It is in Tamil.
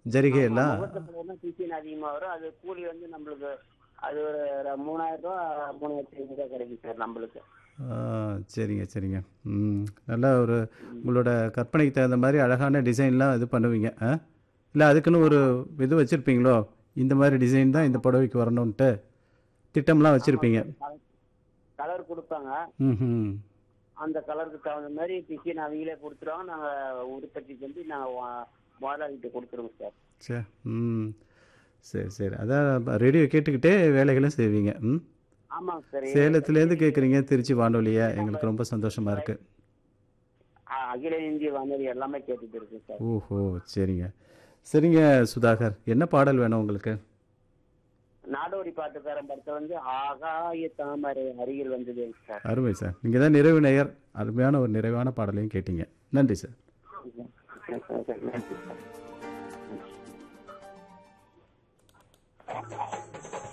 ஜரிகை எல்லாம் முகூர்த்தத்துல டிசைன் அதிகமா வரும் அது கூலி வந்து நம்மளுக்கு அது ஒரு ர- மூணாயிரம் ரூபா மூணாயிரத்தி ஐநூறு ரூபா கிடைக்கும் சார் நம்மளுக்கு ஆ, சரிங்க சரிங்க ம் நல்லா ஒரு உங்களோட கற்பனைக்கு தகுந்த மாதிரி அழகான டிசைன்லாம் இது பண்ணுவீங்க ஆ இல்லை அதுக்குன்னு ஒரு இது வச்சுருப்பீங்களோ இந்த மாதிரி டிசைன் தான் இந்த புடவைக்கு வரணுன்ட்டு திட்டம்லாம் வச்சுருப்பீங்க கலர் கொடுப்பாங்க ம் அந்த கலருக்கு தகுந்த மாதிரி டிசைன் அவங்களே கொடுத்துருவாங்க நாங்க உற்பத்தி செஞ்சு நாங்க வா- முதலாளிகிட்ட கொடுத்துருவோம் சார் சரி ம் சரி சரி அதான் ரேடியோ கேட்டுக்கிட்டே வேலைகளும் செய்வீங்க ம் ஆமாங்க சார் சேலத்துலேருந்து கேட்குறீங்க திருச்சி வானொலியை எங்களுக்கு ரொம்ப சந்தோஷமாக இருக்குது அ- அகில இந்திய வானொலி எல்லாமே கேட்டுட்டு இருக்கு சார் ஓஹோ சரிங்க சரிங்க சுதாகர் என்ன பாடல் வேணும் உங்களுக்கு நாடோடி பாட்டுக்காரன் படத்தை வந்து ஆகாய தாமரை அருகில் வந்தது சார் அருமை சார் நீங்கள் தான் நிறைவு நேயர் அருமையான ஒரு நிறைவான பாடலையும் கேட்டீங்க நன்றி சார் நன்றி சார்